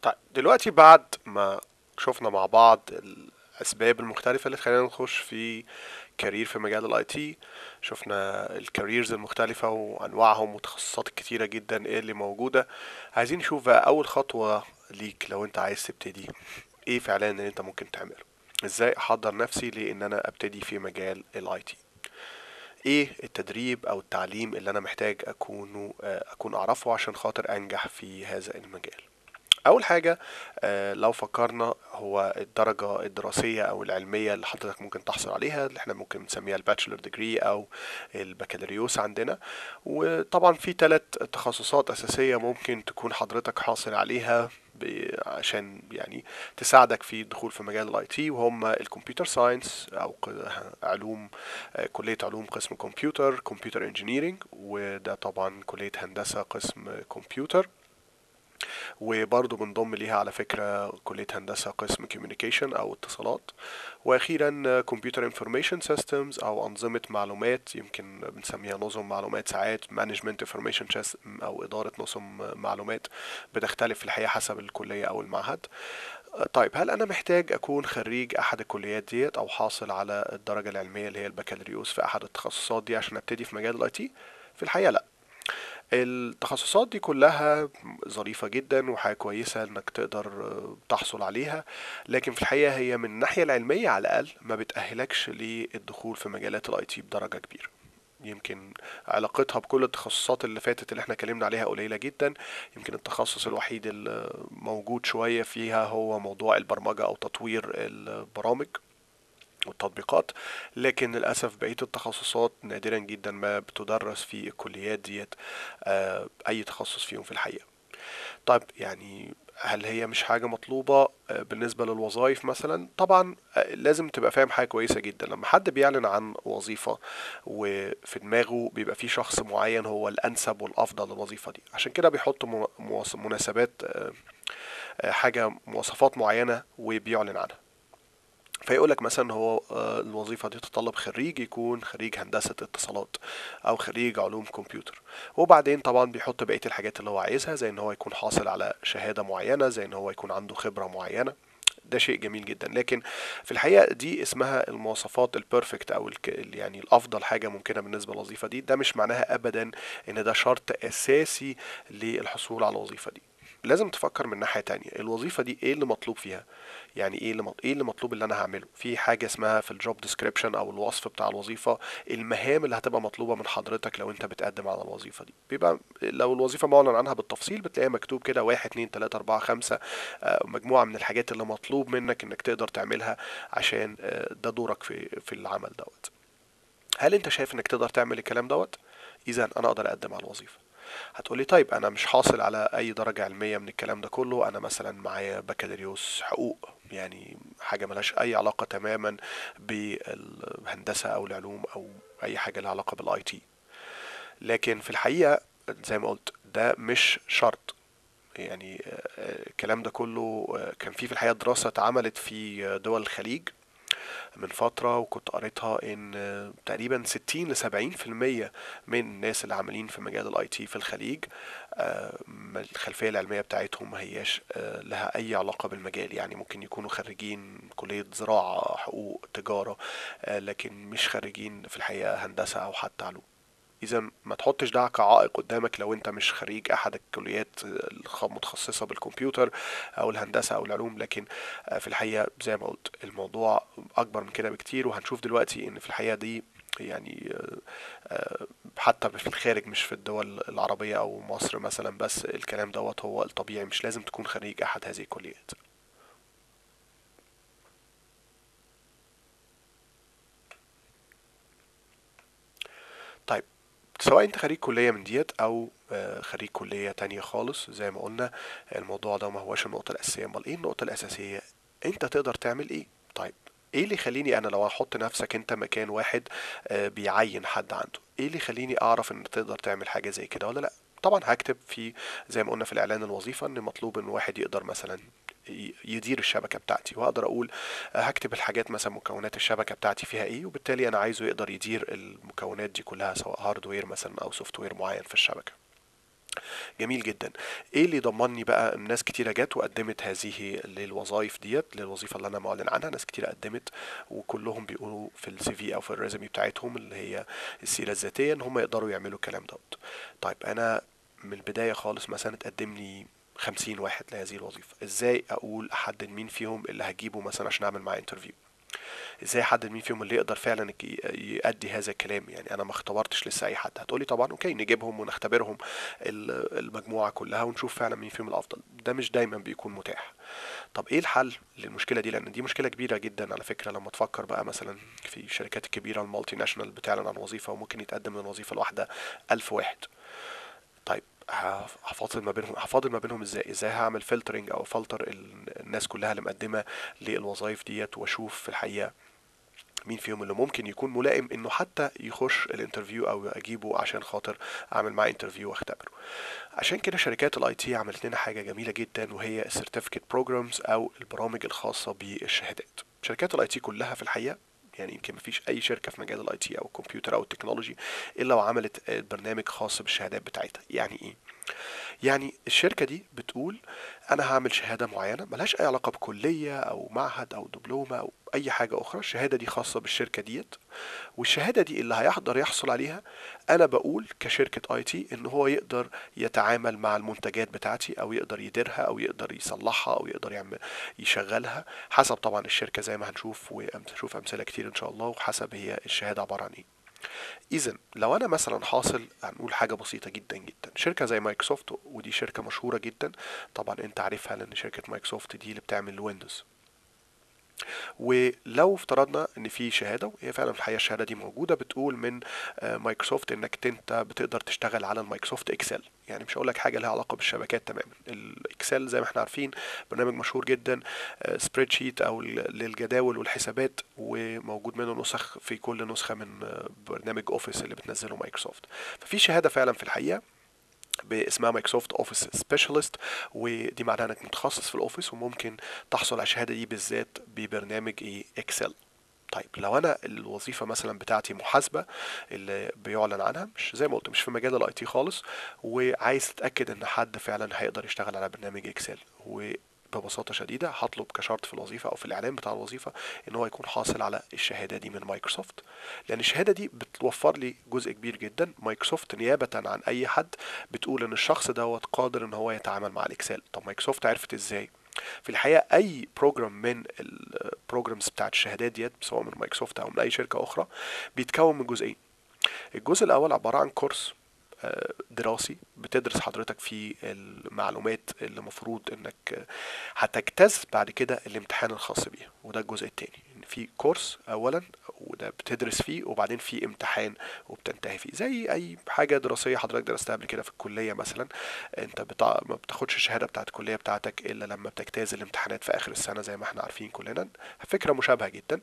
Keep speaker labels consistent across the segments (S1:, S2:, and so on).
S1: طيب دلوقتي بعد ما شفنا مع بعض الاسباب المختلفه اللي تخلينا نخش في كارير في مجال الاي تي شفنا الكاريرز المختلفة وانواعهم وتخصصات كتيرة جدا ايه اللي موجودة عايزين نشوف بقى اول خطوة ليك لو انت عايز تبتدي ايه فعلا اللي انت ممكن تعمله ازاي احضر نفسي لان انا ابتدي في مجال الاي تي ايه التدريب او التعليم اللي انا محتاج اكون اكون اعرفه عشان خاطر انجح في هذا المجال اول حاجه آه، لو فكرنا هو الدرجه الدراسيه او العلميه اللي حضرتك ممكن تحصل عليها اللي احنا ممكن نسميها الباتشلر ديجري او البكالوريوس عندنا وطبعا في ثلاث تخصصات اساسيه ممكن تكون حضرتك حاصل عليها ب- عشان يعني تساعدك في الدخول في مجال الاي تي وهم الكمبيوتر ساينس او ق- علوم آه، كليه علوم قسم كمبيوتر كمبيوتر انجينيرنج وده طبعا كليه هندسه قسم كمبيوتر وبرضه بنضم ليها على فكرة كلية هندسة قسم كوميونيكيشن أو اتصالات وأخيرا كمبيوتر انفورميشن سيستمز أو أنظمة معلومات يمكن بنسميها نظم معلومات ساعات مانجمنت انفورميشن أو إدارة نظم معلومات بتختلف في الحقيقة حسب الكلية أو المعهد طيب هل أنا محتاج أكون خريج أحد الكليات ديت أو حاصل على الدرجة العلمية اللي هي البكالوريوس في أحد التخصصات دي عشان أبتدي في مجال الأي تي؟ في الحقيقة لأ التخصصات دي كلها ظريفة جدا وحاجة كويسة انك تقدر آه، تحصل عليها لكن في الحقيقة هي من الناحية العلمية على الأقل ما بتأهلكش للدخول في مجالات الاي تي بدرجة كبيرة يمكن علاقتها بكل التخصصات اللي فاتت اللي احنا اتكلمنا عليها قليلة جدا يمكن التخصص الوحيد اللي موجود شوية فيها هو موضوع البرمجة أو تطوير البرامج والتطبيقات لكن للأسف بقية التخصصات نادرا جدا ما بتدرس في الكليات ديت آه، أي تخصص فيهم في الحقيقة طيب يعني هل هي مش حاجة مطلوبة آه، بالنسبة للوظائف مثلا طبعا آه، لازم تبقى فاهم حاجة كويسة جدا لما حد بيعلن عن وظيفة وفي دماغه بيبقى في شخص معين هو الأنسب والأفضل للوظيفة دي عشان كده بيحط مو- مواص- مناسبات آه، آه، حاجة مواصفات معينة وبيعلن عنها فيقول لك مثلا هو آه، الوظيفة دي تتطلب خريج يكون خريج هندسة اتصالات أو خريج علوم كمبيوتر وبعدين طبعا بيحط بقية الحاجات اللي هو عايزها زي إن هو يكون حاصل على شهادة معينة زي إن هو يكون عنده خبرة معينة ده شيء جميل جدا لكن في الحقيقة دي اسمها المواصفات البيرفكت أو الك... يعني الأفضل حاجة ممكنة بالنسبة للوظيفة دي ده مش معناها أبدا إن ده شرط أساسي للحصول على الوظيفة دي لازم تفكر من ناحية تانية الوظيفة دي ايه اللي مطلوب فيها يعني ايه اللي مط- ايه اللي مطلوب اللي انا هعمله في حاجة اسمها في الجوب ديسكريبشن او الوصف بتاع الوظيفة المهام اللي هتبقى مطلوبة من حضرتك لو انت بتقدم على الوظيفة دي بيبقى لو الوظيفة معلن عنها بالتفصيل بتلاقيها مكتوب كده واحد اتنين تلاتة اربعة خمسة آه، مجموعة من الحاجات اللي مطلوب منك انك تقدر تعملها عشان آه، ده دورك في في العمل دوت هل انت شايف انك تقدر تعمل الكلام دوت اذا انا اقدر اقدم على الوظيفه هتقولي طيب انا مش حاصل على اي درجه علميه من الكلام ده كله انا مثلا معايا بكالوريوس حقوق يعني حاجه ملهاش اي علاقه تماما بالهندسه او العلوم او اي حاجه لها علاقه بالاي تي لكن في الحقيقه زي ما قلت ده مش شرط يعني آه، الكلام ده كله آه، كان فيه في الحقيقه دراسه اتعملت في آه، دول الخليج من فترة وكنت قريتها ان آه، تقريبا 60 ل 70% من الناس اللي عاملين في مجال الاي تي في الخليج آه، ما الخلفية العلمية بتاعتهم ما هياش آه، لها اي علاقة بالمجال يعني ممكن يكونوا خريجين كلية زراعة حقوق تجارة آه، لكن مش خريجين في الحقيقة هندسة او حتى علوم اذا ما تحطش ده كعائق قدامك لو انت مش خريج احد الكليات الخ- المتخصصه بالكمبيوتر او الهندسه او العلوم لكن آه، في الحقيقه زي ما قلت الموضوع اكبر من كده بكتير وهنشوف دلوقتي ان في الحقيقه دي يعني آه، آه، حتى في الخارج مش في الدول العربيه او مصر مثلا بس الكلام دوت هو الطبيعي مش لازم تكون خريج احد هذه الكليات طيب سواء انت خريج كلية من ديت او آه، خريج كلية تانية خالص زي ما قلنا الموضوع ده ما هوش النقطة الأساسية امال ايه النقطة الأساسية انت تقدر تعمل ايه طيب ايه اللي يخليني انا لو احط نفسك انت مكان واحد آه، بيعين حد عنده ايه اللي يخليني اعرف ان تقدر تعمل حاجة زي كده ولا لا طبعا هكتب في زي ما قلنا في الاعلان الوظيفة ان مطلوب ان واحد يقدر مثلا ي- يدير الشبكة بتاعتي وهقدر اقول آه، هكتب الحاجات مثلا مكونات الشبكة بتاعتي فيها ايه وبالتالي انا عايزه يقدر يدير المكونات دي كلها سواء هاردوير مثلا او سوفت وير معين في الشبكة جميل جدا ايه اللي ضمني بقى الناس كتيره جت وقدمت هذه للوظائف ديت للوظيفه اللي انا معلن عنها ناس كتيره قدمت وكلهم بيقولوا في السي في او في الريزومي بتاعتهم اللي هي السيره الذاتيه ان هم يقدروا يعملوا الكلام دوت طيب انا من البدايه خالص مثلا اتقدم لي خمسين واحد لهذه الوظيفة ازاي اقول احدد مين فيهم اللي هجيبه مثلا عشان اعمل معاه انترفيو ازاي احدد مين فيهم اللي يقدر فعلا يك- يؤدي هذا الكلام يعني انا ما اختبرتش لسه اي حد هتقولي طبعا اوكي نجيبهم ونختبرهم ال- المجموعه كلها ونشوف فعلا مين فيهم الافضل ده مش دايما بيكون متاح طب ايه الحل للمشكله دي لان دي مشكله كبيره جدا على فكره لما تفكر بقى مثلا في الشركات الكبيره المالتي ناشونال بتعلن عن وظيفه وممكن يتقدم للوظيفه الواحده ألف واحد طيب ه- هفاضل ما بينهم هفاضل ما بينهم ازاي ازاي هعمل فلترنج او فلتر ال- الناس كلها اللي مقدمه للوظائف ديت واشوف في الحقيقه مين فيهم اللي ممكن يكون ملائم انه حتى يخش الانترفيو او اجيبه عشان خاطر اعمل معاه انترفيو واختبره عشان كده شركات الاي تي عملت لنا حاجه جميله جدا وهي السيرتيفيكت بروجرامز او البرامج الخاصه بالشهادات شركات الاي تي كلها في الحقيقه يعني يمكن مفيش اي شركه في مجال الاي تي او الكمبيوتر او التكنولوجي الا وعملت آه، برنامج خاص بالشهادات بتاعتها يعني ايه يعني الشركة دي بتقول أنا هعمل شهادة معينة ملهاش أي علاقة بكلية أو معهد أو دبلومة أو أي حاجة أخرى الشهادة دي خاصة بالشركة ديت والشهادة دي اللي هيقدر يحصل عليها أنا بقول كشركة أي تي إن هو يقدر يتعامل مع المنتجات بتاعتي أو يقدر يديرها أو يقدر يصلحها أو يقدر يعمل يشغلها حسب طبعا الشركة زي ما هنشوف وهنشوف أمثلة كتير إن شاء الله وحسب هي الشهادة عبارة عن إيه اذا لو انا مثلا حاصل هنقول حاجه بسيطه جدا جدا شركه زي مايكروسوفت ودي شركه مشهوره جدا طبعا انت عارفها لان شركه مايكروسوفت دي اللي بتعمل ويندوز ولو افترضنا ان في شهاده وهي فعلا في الحقيقه الشهاده دي موجوده بتقول من آه، مايكروسوفت انك انت بتقدر تشتغل على المايكروسوفت اكسل يعني مش هقول لك حاجه لها علاقه بالشبكات تماما الاكسل زي ما احنا عارفين برنامج مشهور جدا سبريد شيت او ال- للجداول والحسابات وموجود منه نسخ في كل نسخه من آه، برنامج اوفيس اللي بتنزله مايكروسوفت ففي شهاده فعلا في الحقيقه باسمها مايكروسوفت اوفيس سبيشالست ودي معناها انك متخصص في الاوفيس وممكن تحصل على الشهاده دي بالذات ببرنامج ايه اكسل طيب لو انا الوظيفه مثلا بتاعتي محاسبه اللي بيعلن عنها مش زي ما قلت مش في مجال الاي تي خالص وعايز تتاكد ان حد فعلا هيقدر يشتغل على برنامج اكسل وببساطه شديده هطلب كشرط في الوظيفه او في الاعلان بتاع الوظيفه ان هو يكون حاصل على الشهاده دي من مايكروسوفت لان الشهاده دي بتوفر لي جزء كبير جدا مايكروسوفت نيابه عن اي حد بتقول ان الشخص دوت قادر ان هو يتعامل مع الاكسل طب مايكروسوفت عرفت ازاي في الحقيقه اي بروجرام من البروجرامز بتاعت الشهادات ديت سواء من مايكروسوفت او من اي شركه اخرى بيتكون من جزئين الجزء الاول عباره عن كورس آه، دراسي بتدرس حضرتك فيه المعلومات اللي المفروض انك آه، هتجتاز بعد كده الامتحان الخاص بيها وده الجزء التاني ان في كورس اولا وده بتدرس فيه وبعدين في امتحان وبتنتهي فيه زي اي حاجه دراسيه حضرتك درستها قبل كده في الكليه مثلا انت بتاع ما بتاخدش الشهاده بتاعت الكليه بتاعتك الا لما بتجتاز الامتحانات في اخر السنه زي ما احنا عارفين كلنا فكره مشابهه جدا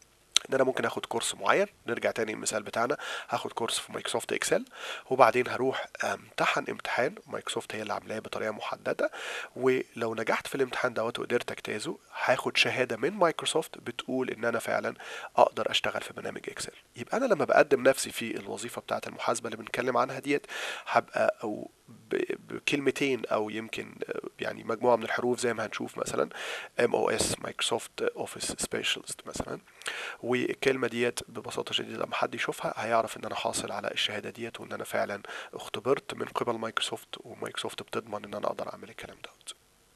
S1: ان انا ممكن اخد كورس معين نرجع تاني للمثال بتاعنا هاخد كورس في مايكروسوفت اكسل وبعدين هروح امتحن امتحان مايكروسوفت هي اللي عاملاه بطريقه محدده ولو نجحت في الامتحان دوت وقدرت اجتازه هاخد شهاده من مايكروسوفت بتقول ان انا فعلا اقدر اشتغل في برنامج اكسل يبقى انا لما بقدم نفسي في الوظيفه بتاعه المحاسبه اللي بنتكلم عنها ديت هبقى او ب- بكلمتين او يمكن آه، يعني مجموعه من الحروف زي ما هنشوف مثلا ام او اس مايكروسوفت اوفيس سبيشالست مثلا والكلمه ديت ببساطه شديده لما حد يشوفها هيعرف ان انا حاصل على الشهاده ديت وان انا فعلا اختبرت من قبل مايكروسوفت ومايكروسوفت بتضمن ان انا اقدر اعمل الكلام دوت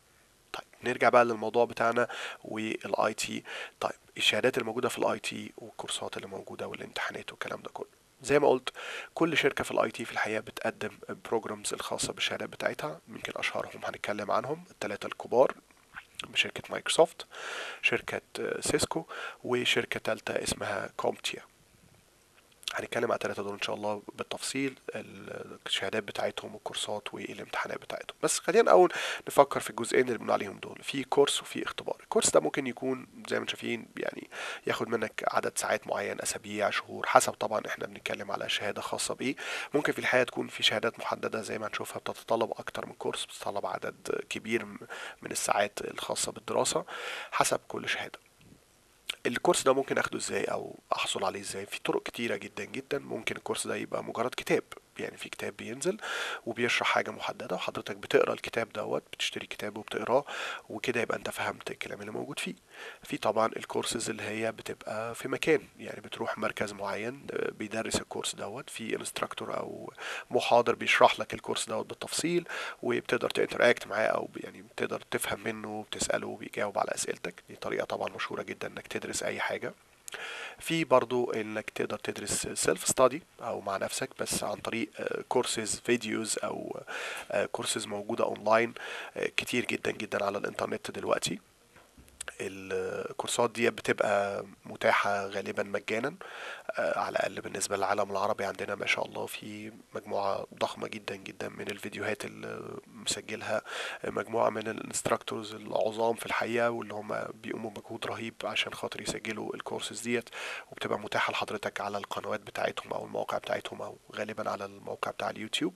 S1: طيب نرجع بقى للموضوع بتاعنا والاي تي طيب الشهادات الموجوده في الاي تي والكورسات اللي موجوده والامتحانات والكلام ده كله زي ما قلت كل شركه في الاي تي في الحقيقه بتقدم بروجرامز الخاصه بالشهادات بتاعتها يمكن اشهرهم هنتكلم عنهم الثلاثه الكبار بشركه مايكروسوفت شركه آه، سيسكو وشركه ثالثه اسمها كومتيا هنتكلم على الثلاثة دول إن شاء الله بالتفصيل الشهادات بتاعتهم والكورسات والامتحانات بتاعتهم بس خلينا أول نفكر في الجزئين اللي بنقول عليهم دول في كورس وفي اختبار الكورس ده ممكن يكون زي ما انتم شايفين يعني ياخد منك عدد ساعات معين أسابيع شهور حسب طبعا احنا بنتكلم على شهادة خاصة بإيه ممكن في الحقيقة تكون في شهادات محددة زي ما هنشوفها بتتطلب أكتر من كورس بتتطلب عدد كبير من الساعات الخاصة بالدراسة حسب كل شهادة الكورس ده ممكن اخده ازاي او احصل عليه ازاي في طرق كتيرة جدا جدا ممكن الكورس ده يبقى مجرد كتاب يعني في كتاب بينزل وبيشرح حاجه محدده وحضرتك بتقرا الكتاب دوت بتشتري كتاب وبتقراه وكده يبقى انت فهمت الكلام اللي موجود فيه في طبعا الكورسز اللي هي بتبقى في مكان يعني بتروح مركز معين آه، بيدرس الكورس دوت في انستراكتور او محاضر بيشرح لك الكورس دوت بالتفصيل وبتقدر تنتراكت معاه او يعني بتقدر تفهم منه بتساله وبيجاوب على اسئلتك دي طريقه طبعا مشهوره جدا انك تدرس اي حاجه في برضو انك تقدر تدرس سيلف ستادي او مع نفسك بس عن طريق كورسز فيديوز او كورسز موجوده اونلاين آه، كتير جدا جدا على الانترنت دلوقتي الكورسات دي بتبقى متاحة غالبا مجانا آه، على الأقل بالنسبة للعالم العربي عندنا ما شاء الله في مجموعة ضخمة جدا جدا من الفيديوهات اللي مسجلها مجموعة من الانستراكتورز العظام في الحقيقة واللي هم بيقوموا بمجهود رهيب عشان خاطر يسجلوا الكورسز ديت وبتبقى متاحة لحضرتك على القنوات بتاعتهم أو المواقع بتاعتهم أو غالبا على الموقع بتاع اليوتيوب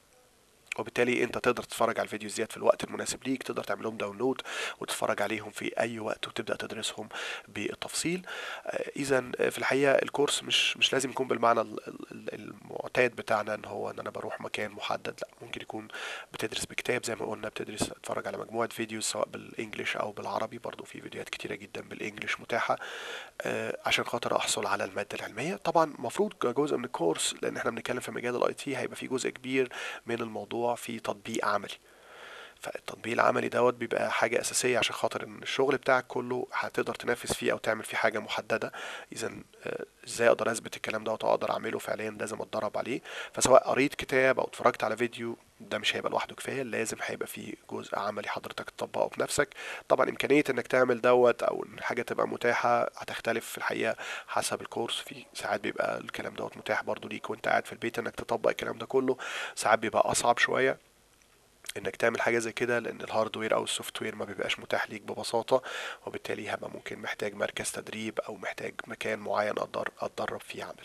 S1: وبالتالي انت تقدر تتفرج على الفيديوز ديت في الوقت المناسب ليك تقدر تعمل لهم داونلود وتتفرج عليهم في اي وقت وتبدا تدرسهم بالتفصيل اذا في الحقيقه الكورس مش مش لازم يكون بالمعنى ال- ال- المعتاد بتاعنا ان هو ان انا بروح مكان محدد لا ممكن يكون بتدرس بكتاب زي ما قلنا بتدرس تتفرج على مجموعه فيديوز سواء بالانجلش او بالعربي برضو في فيديوهات كتيره جدا بالانجلش متاحه آه، عشان خاطر احصل على الماده العلميه طبعا المفروض كجزء من الكورس لان احنا بنتكلم في مجال الاي تي هيبقى في جزء كبير من الموضوع في تطبيق عملي فالتطبيق العملي دوت بيبقى حاجة أساسية عشان خاطر إن الشغل بتاعك كله هتقدر تنافس فيه أو تعمل فيه حاجة محددة إذا آه، إزاي أقدر أثبت الكلام دوت وأقدر أعمله فعليا لازم أتدرب عليه فسواء قريت كتاب أو اتفرجت على فيديو ده مش هيبقى لوحده كفاية لازم هيبقى فيه جزء عملي حضرتك تطبقه بنفسك طبعا إمكانية إنك تعمل دوت أو إن حاجة تبقى متاحة هتختلف في الحقيقة حسب الكورس في ساعات بيبقى الكلام دوت متاح برضو ليك وأنت قاعد في البيت إنك تطبق الكلام ده كله ساعات بيبقى أصعب شوية انك تعمل حاجه زي كده لان الهاردوير او السوفت وير ما بيبقاش متاح ليك ببساطه وبالتالي هبقى ممكن محتاج مركز تدريب او محتاج مكان معين أقدر اتدرب فيه عملي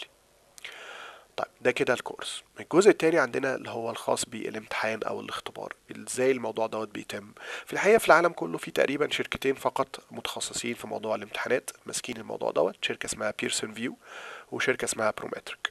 S1: طيب ده كده الكورس الجزء التاني عندنا اللي هو الخاص بالامتحان او الاختبار ازاي الموضوع دوت بيتم في الحقيقه في العالم كله في تقريبا شركتين فقط متخصصين في موضوع الامتحانات ماسكين الموضوع دوت شركه اسمها بيرسون فيو وشركه اسمها برومتريك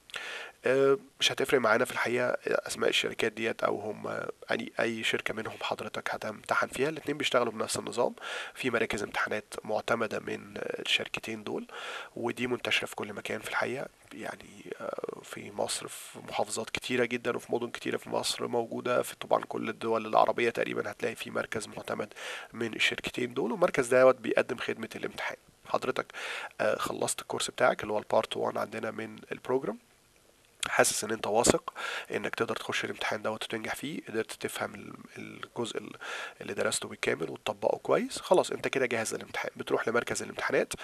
S1: آه، مش هتفرق معانا في الحقيقة أسماء الشركات ديت أو هم أي أي شركة منهم حضرتك هتمتحن فيها الاتنين بيشتغلوا بنفس النظام في مراكز امتحانات معتمدة من الشركتين دول ودي منتشرة في كل مكان في الحقيقة يعني آه، في مصر في محافظات كتيرة جدا وفي مدن كتيرة في مصر موجودة في طبعا كل الدول العربية تقريبا هتلاقي في مركز معتمد من الشركتين دول والمركز دوت بيقدم خدمة الامتحان حضرتك آه، خلصت الكورس بتاعك اللي هو البارت 1 عندنا من البروجرام حاسس ان انت واثق انك تقدر تخش الامتحان دوت وتنجح فيه قدرت تفهم ال- الجزء ال- اللي درسته بالكامل وتطبقه كويس خلاص انت كده جاهز للامتحان بتروح لمركز الامتحانات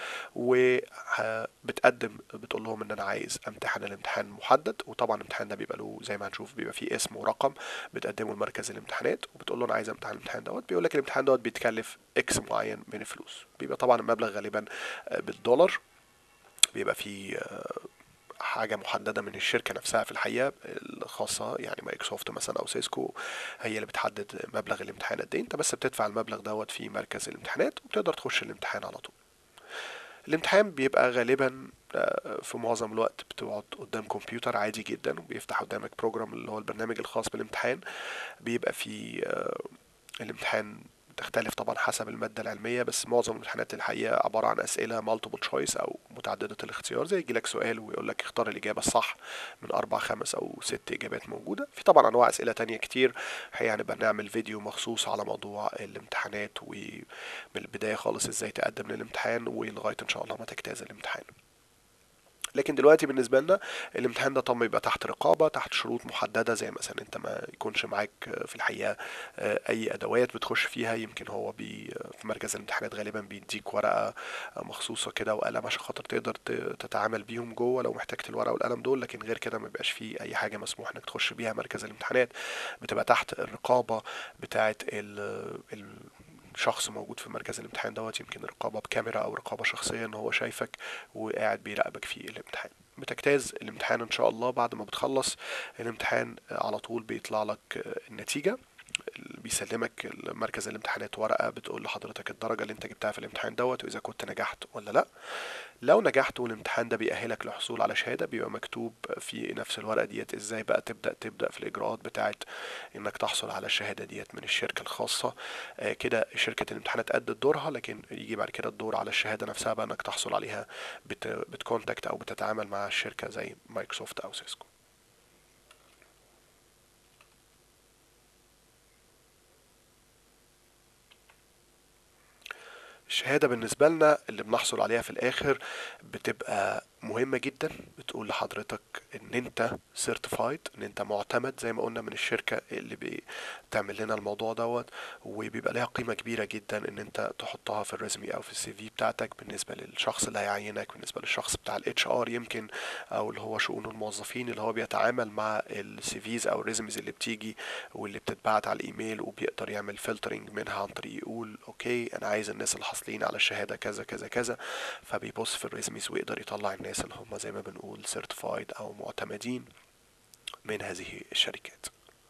S1: وبتقدم بتقول لهم ان انا عايز امتحن الامتحان محدد وطبعا الامتحان ده بيبقى له زي ما هنشوف بيبقى فيه اسم ورقم بتقدمه لمركز الامتحانات وبتقول له انا عايز امتحن الامتحان دوت بيقول لك الامتحان دوت بيتكلف اكس معين من الفلوس بيبقى طبعا المبلغ غالبا آه، بالدولار بيبقى فيه آه، حاجه محدده من الشركه نفسها في الحقيقه الخاصه يعني مايكروسوفت مثلا او سيسكو هي اللي بتحدد مبلغ الامتحان قد ايه انت بس بتدفع المبلغ دوت في مركز الامتحانات وبتقدر تخش الامتحان على طول الامتحان بيبقى غالبا آه، في معظم الوقت بتقعد قدام كمبيوتر عادي جدا وبيفتح قدامك بروجرام اللي هو البرنامج الخاص بالامتحان بيبقى فيه آه، الامتحان تختلف طبعا حسب المادة العلمية بس معظم الامتحانات الحقيقة عبارة عن أسئلة multiple choice أو متعددة الاختيار زي يجيلك سؤال ويقول لك اختار الإجابة الصح من أربع خمس أو ست إجابات موجودة في طبعا أنواع أسئلة تانية كتير الحقيقة هنبقى نعمل فيديو مخصوص على موضوع الامتحانات ومن البداية خالص ازاي تقدم للامتحان ولغاية إن شاء الله ما تجتاز الامتحان لكن دلوقتي بالنسبة لنا الامتحان ده طبعا يبقى تحت رقابة تحت شروط محددة زي مثلا انت ما يكونش معاك في الحقيقة آه، اي ادوات بتخش فيها يمكن هو بي في مركز الامتحانات غالبا بيديك ورقة مخصوصة كده وقلم عشان خاطر تقدر ت- تتعامل بيهم جوه لو محتاجت الورقة والقلم دول لكن غير كده ما بيبقاش فيه اي حاجة مسموح انك تخش بيها مركز الامتحانات بتبقى تحت الرقابة بتاعة ال ال شخص موجود في مركز الامتحان دوت يمكن رقابة بكاميرا أو رقابة شخصية إن هو شايفك وقاعد بيراقبك في الامتحان بتجتاز الامتحان إن شاء الله بعد ما بتخلص الامتحان على طول بيطلع لك النتيجة بيسلمك مركز الامتحانات ورقة بتقول لحضرتك الدرجة اللي انت جبتها في الامتحان دوت واذا كنت نجحت ولا لا لو نجحت والامتحان ده بيأهلك للحصول على شهادة بيبقى مكتوب في نفس الورقة ديت ازاي بقى تبدأ تبدأ في الإجراءات بتاعت انك تحصل على الشهادة ديت من الشركة الخاصة آه كده شركة الامتحانات أدت دورها لكن يجي بعد كده الدور على الشهادة نفسها بقى انك تحصل عليها بت بتكونتاكت أو بتتعامل مع الشركة زي مايكروسوفت أو سيسكو الشهادة بالنسبة لنا اللي بنحصل عليها في الآخر بتبقى مهمة جدا بتقول لحضرتك ان انت سيرتيفايد ان انت معتمد زي ما قلنا من الشركة اللي بتعمل لنا الموضوع دوت وبيبقى لها قيمة كبيرة جدا ان انت تحطها في الريزمي او في السي في بتاعتك بالنسبة للشخص اللي هيعينك بالنسبة للشخص بتاع الاتش ار يمكن او اللي هو شؤون الموظفين اللي هو بيتعامل مع السي فيز او الريزميز اللي بتيجي واللي بتتبعت على الايميل وبيقدر يعمل فلترنج منها عن طريق يقول اوكي انا عايز الناس اللي حاصلين على الشهادة كذا كذا كذا فبيبص في الريزميز ويقدر يطلع الناس اللي هم زي ما بنقول سيرتيفايد او معتمدين من هذه الشركات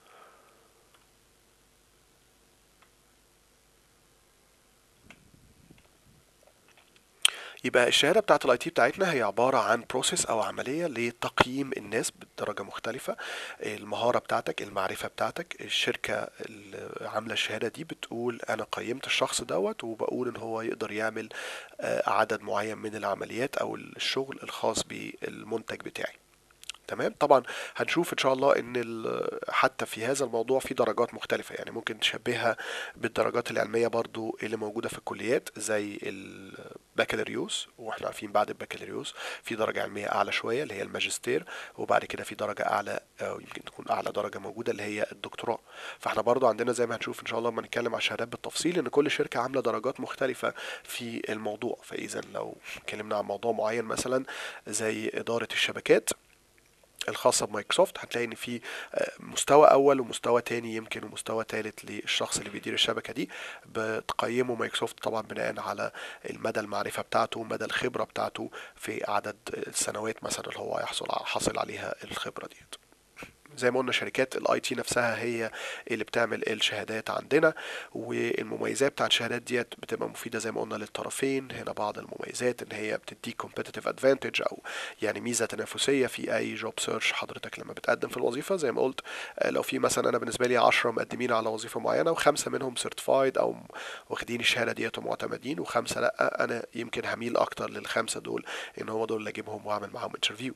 S1: يبقى الشهاده بتاعت الاي تي بتاعتنا هي عباره عن بروسيس او عمليه لتقييم الناس بدرجه مختلفه المهاره بتاعتك المعرفه بتاعتك الشركه اللي عامله الشهاده دي بتقول انا قيمت الشخص دوت وبقول ان هو يقدر يعمل عدد معين من العمليات او الشغل الخاص بالمنتج بتاعي تمام طبعا هنشوف ان شاء الله ان حتى في هذا الموضوع في درجات مختلفه يعني ممكن تشبهها بالدرجات العلميه برضو اللي موجوده في الكليات زي البكالوريوس واحنا عارفين بعد البكالوريوس في درجه علميه اعلى شويه اللي هي الماجستير وبعد كده في درجه اعلى او يمكن تكون اعلى درجه موجوده اللي هي الدكتوراه فاحنا برضو عندنا زي ما هنشوف ان شاء الله لما نتكلم على الشهادات بالتفصيل ان كل شركه عامله درجات مختلفه في الموضوع فاذا لو اتكلمنا عن موضوع معين مثلا زي اداره الشبكات الخاصة بمايكروسوفت هتلاقي ان في مستوى اول ومستوى تاني يمكن ومستوى تالت للشخص اللي بيدير الشبكة دي بتقيمه مايكروسوفت طبعا بناء على المدى المعرفة بتاعته مدى الخبرة بتاعته في عدد السنوات مثلا اللي هو هيحصل حاصل عليها الخبرة ديت زي ما قلنا شركات الاي تي نفسها هي اللي بتعمل الشهادات عندنا والمميزات بتاعت الشهادات ديت بتبقى مفيده زي ما قلنا للطرفين هنا بعض المميزات ان هي بتديك كومبيتيتيف ادفانتج او يعني ميزه تنافسيه في اي جوب سيرش حضرتك لما بتقدم في الوظيفه زي ما قلت لو في مثلا انا بالنسبه لي 10 مقدمين على وظيفه معينه وخمسه منهم سيرتيفايد او واخدين الشهاده ديت ومعتمدين وخمسه لا انا يمكن هميل اكتر للخمسه دول ان هو دول اللي اجيبهم واعمل معاهم انترفيو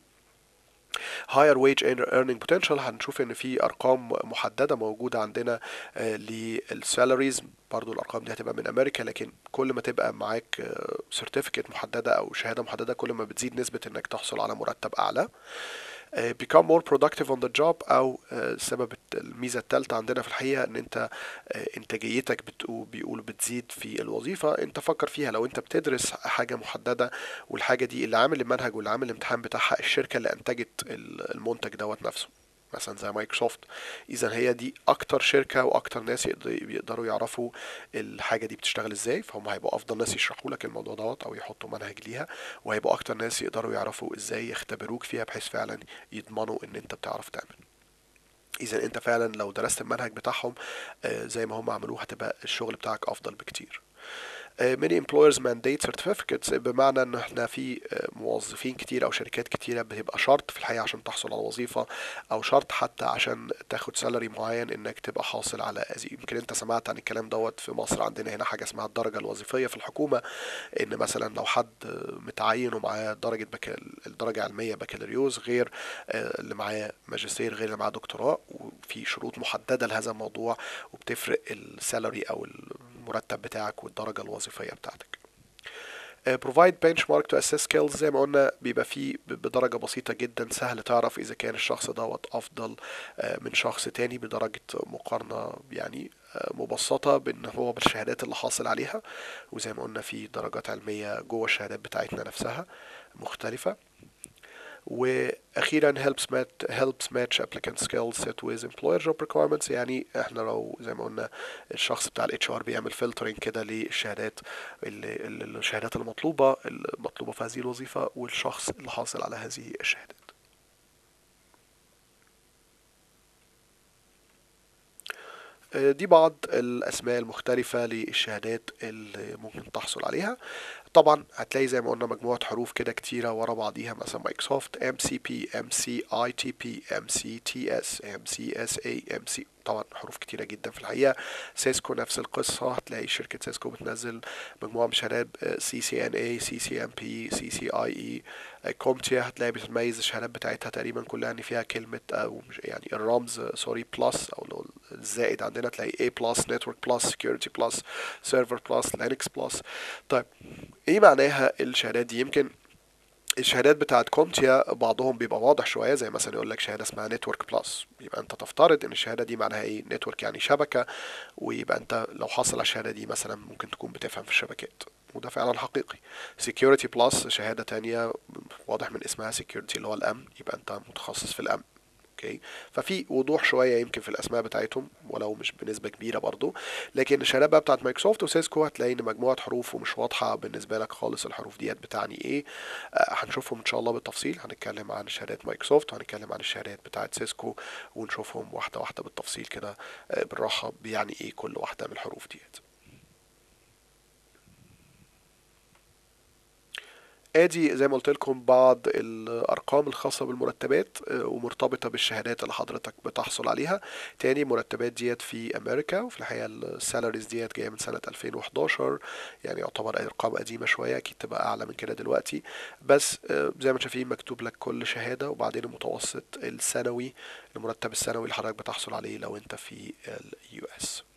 S1: higher wage earning potential هنشوف ان في ارقام محدده موجوده عندنا للسالاريز برضو الارقام دي هتبقى من امريكا لكن كل ما تبقى معاك سيرتيفيكت محدده او شهاده محدده كل ما بتزيد نسبه انك تحصل على مرتب اعلى become more productive on the job او سبب الميزه الثالثه عندنا في الحقيقه ان انت انتاجيتك بيقول بتزيد في الوظيفه انت فكر فيها لو انت بتدرس حاجه محدده والحاجه دي اللي عامل المنهج واللي عامل الامتحان بتاعها الشركه اللي انتجت المنتج دوت نفسه مثلا زي مايكروسوفت اذا هي دي اكتر شركه واكتر ناس يقدروا يعرفوا الحاجه دي بتشتغل ازاي فهم هيبقوا افضل ناس يشرحوا لك الموضوع دوت او يحطوا منهج ليها وهيبقوا اكتر ناس يقدروا يعرفوا ازاي يختبروك فيها بحيث فعلا يضمنوا ان انت بتعرف تعمل اذا انت فعلا لو درست المنهج بتاعهم زي ما هم عملوه هتبقى الشغل بتاعك افضل بكتير many employers mandate certificates بمعنى ان احنا في موظفين كتير او شركات كتيرة بتبقى شرط في الحقيقة عشان تحصل على وظيفة او شرط حتى عشان تاخد سالري معين انك تبقى حاصل على يمكن انت سمعت عن الكلام دوت في مصر عندنا هنا حاجة اسمها الدرجة الوظيفية في الحكومة ان مثلا لو حد متعين ومعاه درجة بكال... الدرجة العلمية بكالوريوس غير اللي معاه ماجستير غير اللي معاه دكتوراه وفي شروط محددة لهذا الموضوع وبتفرق السالري او المرتب بتاعك والدرجة الوظيفية بتاعتك provide benchmark to assess skills زي ما قلنا بيبقى فيه بدرجة بسيطة جدا سهل تعرف إذا كان الشخص دوت أفضل من شخص تاني بدرجة مقارنة يعني مبسطة بأن هو بالشهادات اللي حاصل عليها وزي ما قلنا في درجات علمية جوه الشهادات بتاعتنا نفسها مختلفة واخيرا helps match helps match applicant skill set with employer job requirements يعني احنا لو زي ما قلنا الشخص بتاع الاتش ار بيعمل فلترنج كده للشهادات اللي الشهادات المطلوبه المطلوبه في هذه الوظيفه والشخص اللي حاصل على هذه الشهادات آه، دي بعض الاسماء المختلفة للشهادات اللي ممكن تحصل عليها طبعا هتلاقي زي ما قلنا مجموعة حروف كده كتيرة ورا بعضيها مثلا مايكروسوفت ام سي بي ام سي اي تي بي ام سي تي اس ام سي اس اي ام سي طبعا حروف كتيرة جدا في الحقيقة سيسكو نفس القصة هتلاقي شركة سيسكو بتنزل مجموعة من شهادات سي سي ان اي سي سي ام بي سي سي اي اي كومتيا هتلاقي بتتميز الشهادات بتاعتها تقريبا كلها ان فيها كلمة او مش يعني الرمز سوري بلس او اللي هو الزائد عندنا تلاقي A بلس نتورك بلس سكيورتي بلس سيرفر بلس لينكس بلس طيب ايه معناها الشهادات دي يمكن الشهادات بتاعت كومتيا بعضهم بيبقى واضح شويه زي مثلا يقول لك شهاده اسمها نتورك بلس يبقى انت تفترض ان الشهاده دي معناها ايه نتورك يعني شبكه ويبقى انت لو حصل على الشهاده دي مثلا ممكن تكون بتفهم في الشبكات وده فعلا حقيقي سكيورتي بلس شهاده تانية واضح من اسمها سكيورتي اللي هو الامن يبقى انت متخصص في الامن اوكي ففي وضوح شويه يمكن في الاسماء بتاعتهم ولو مش بنسبه كبيره برضو لكن الشهادات بقى بتاعت مايكروسوفت وسيسكو هتلاقي ان مجموعه حروف ومش واضحه بالنسبه لك خالص الحروف ديت بتعني ايه آه هنشوفهم ان شاء الله بالتفصيل هنتكلم عن شهادات مايكروسوفت وهنتكلم عن الشهادات بتاعت سيسكو ونشوفهم واحده واحده بالتفصيل كده آه بالراحه بيعني ايه كل واحده من الحروف ديت ادي زي ما قلت لكم بعض الارقام الخاصه بالمرتبات ومرتبطه بالشهادات اللي حضرتك بتحصل عليها تاني مرتبات ديت في امريكا وفي الحقيقه السالاريز ديت جايه من سنه 2011 يعني يعتبر ارقام قديمه شويه اكيد تبقى اعلى من كده دلوقتي بس زي ما شايفين مكتوب لك كل شهاده وبعدين المتوسط السنوي المرتب السنوي اللي حضرتك بتحصل عليه لو انت في اليو اس